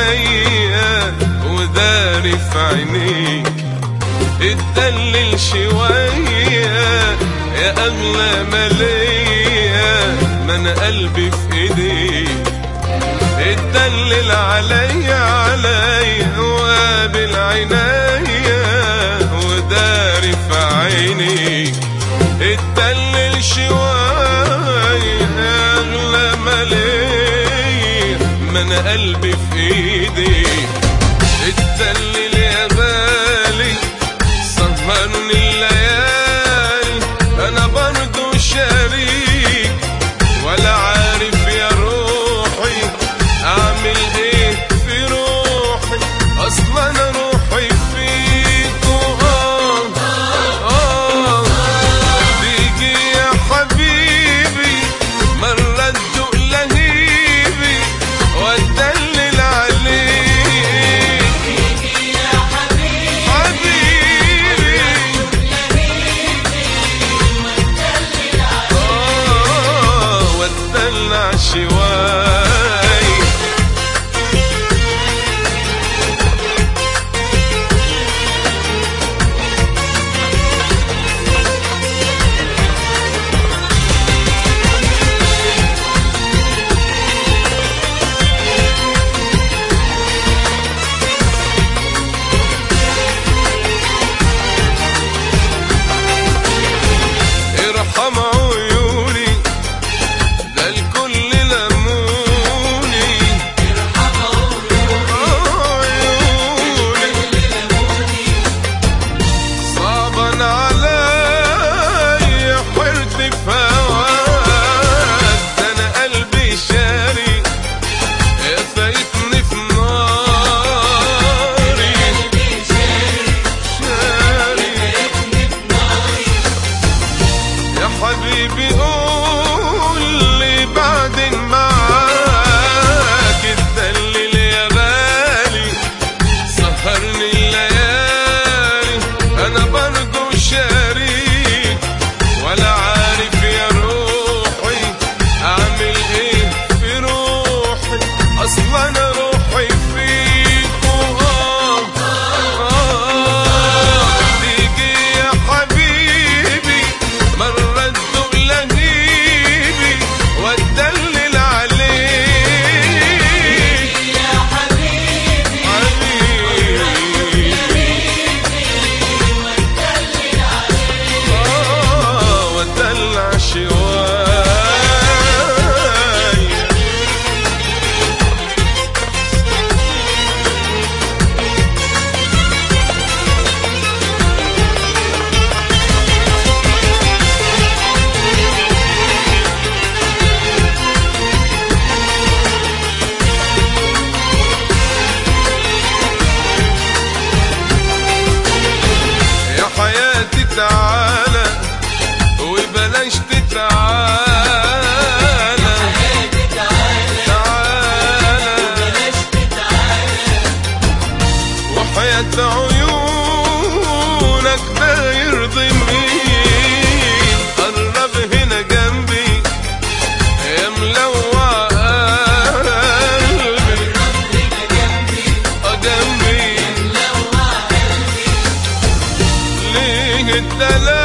عليا وداري في عينيك اتدلل شوية يا أغلى مالية ما أنا قلبي في إيديك اتدلل عليا عليا وقابل عينيا وداري في عينيك اتدلل شوية أغلى مالية ما أنا قلبي في إيديك اتدلل يا بالي سهرني الليالي أنا برضو شريك ولا عارف يا روحي أعمل إيه في روحي أصلا أنا روحي فيك آه آه تيجي يا حبيبي مرة تدوق لهيبي واتدلل عليك حبيبي آه واتدلع شوي ارحم عيوني ده الكل لموني عيوني صعبا عليا حرت في هواك ده انا قلبي شاري فايتني في ناري شاري يا حبيبي قول لي بعدين معاك اتدلل يا غالي سهرني الليالي انا برضو شريك ولا عارف يا روحي اعمل ايه في روحي اصلا انا روحي فيك وآه آه تيجي يا حبيبي مرة تدوق لهيبي واتدلل عليك يا حبيبي حبيبي واتدلل عليك آه واتدلع شوي يا حياتي تعالى وبلاش تتعالى تعالى بلاش تتعالى وحياة عيونك ده يرضي مين قرب هنا جنبي يا ملوع قلبي ربنا جنبي اه جنبي لوع قلبي ليه الدلال